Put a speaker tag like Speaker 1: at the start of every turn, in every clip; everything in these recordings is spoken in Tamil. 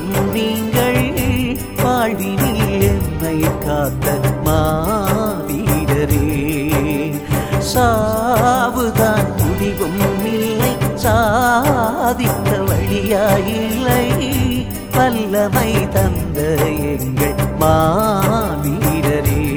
Speaker 1: தெய்வம் நீங்கள் வாழ்வினில் என்னை காத்த மாவீரரே சாவுதான் முடிவும் இல்லை சாதிக்க வழியாயில்லை வல்லமை தந்த எங்கள் மாவீரரே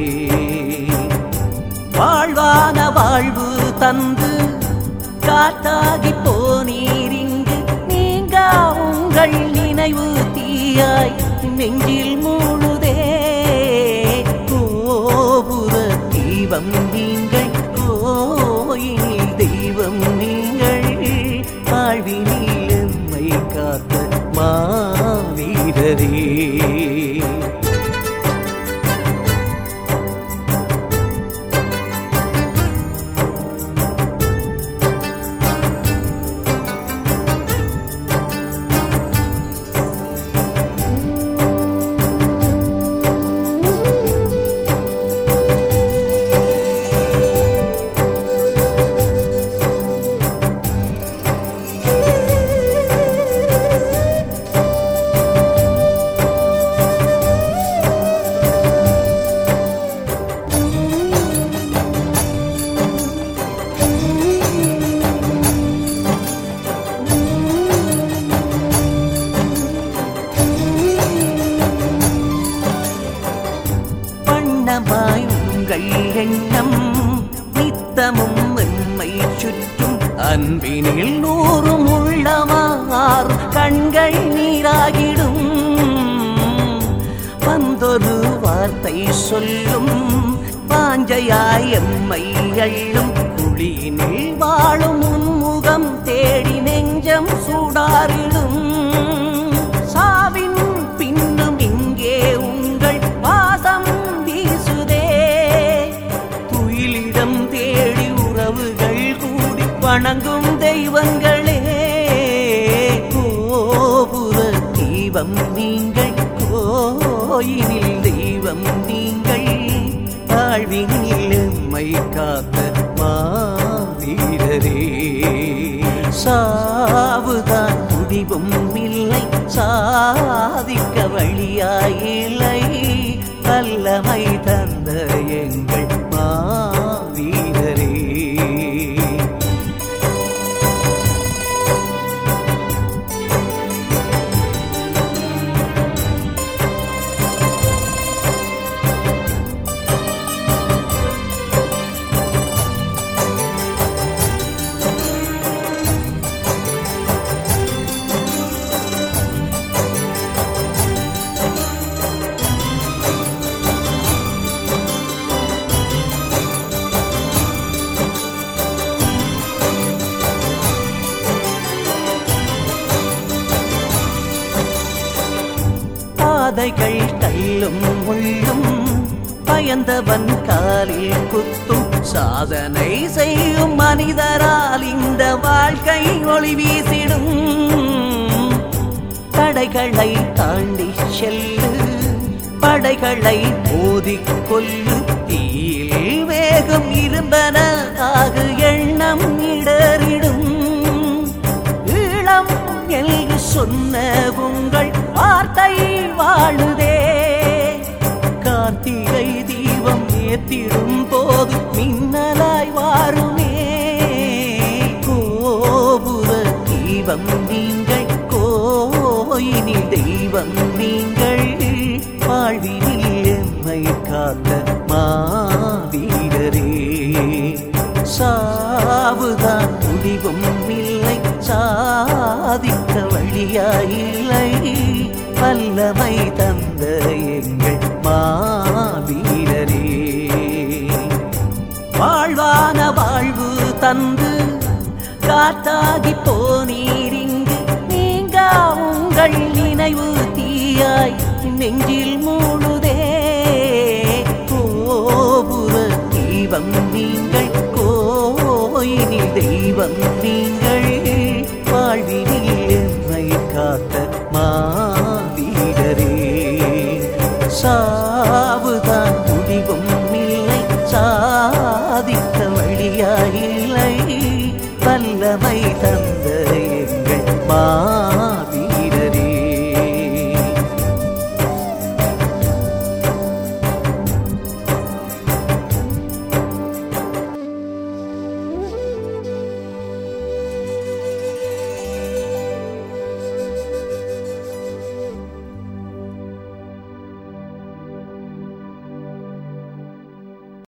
Speaker 1: வாழ்வான வாழ்வு தந்து காத்தாகி போனீரிங்கு நீங்க உங்கள் நினைவு தீயாய் நெஞ்சில் மூழுதே கோபுர தீபம் நீங்கள் கோயில் தெய்வம் நீங்கள் வாழ்வினில் எம்மை காத்த மாவீரரே வண்ணமாய் உங்கள் எண்ணம் நித்தமும் வெண்மை சுற்றும் அன்பினில் நூறும் உள்ளமார் கண்கள் நீராகிடும் வந்தொரு வார்த்தை சொல்லும் பாஞ்சையாய் எம்மை அள்ளும் குழியினில் வாழும் உன்முகம் தேடி நெஞ்சம் சூடாரிடும் சாவின் பின்னும் இங்கே உங்கள் வாசம் வீசுதே துயிலிடம் தேடி உறவுகள் கூடி வணங்கும் தெய்வங்களே கோபுர தீபம் நீங்கள் கோயிலில் தெய்வம் நீங்கள் வாழ்வினில் எம்மை காத்த மாவீரரே சாவுதான் முடிவும் இல்லை சாதிக்க வழியாயில்லை வல்லமை தந்த எங்கள் மாவீரரே பாதைகள் கல்லும் முள்ளும் பயந்தவன் காலில் குத்தும் சாதனை செய்யும் மனிதரால் இந்த வாழ்க்கை ஒளி வீசிடும் தடைகளை தாண்டி செல்லு படைகளை மோதிக் கொல்லு தீயில் வேகம் இரும்பன ஆகு எண்ணம் இடறிடும் ஈழம் என்று சொன்ன உங்கள் வார்த்தை வாழுதே கார்த்திகை தீபம் ஏத்திடும் போது மின்னலாய் வாருமே கோபுர தீபம் நீங்கள் கோயினில் தெய்வம் நீங்கள் வாழ்வினில் எம்மை காத்த மாவீரரே சாவுதான் முடிவும் இல்லை சாதிக்க வழியாயில்லை வல்லமை தந்த எங்கள் மாவீரரே வாழ்வான வாழ்வு தந்து காத்தாகி போனீரிங்கு நீங்க உங்கள் நினைவு தீயாய் நெஞ்சில் மூழுதே கோபுர தீபம் நீங்கள் கோயிலில் தெய்வம் நீங்கள் வாழ்வினில் எம்மை காத்த மாவீரரே சா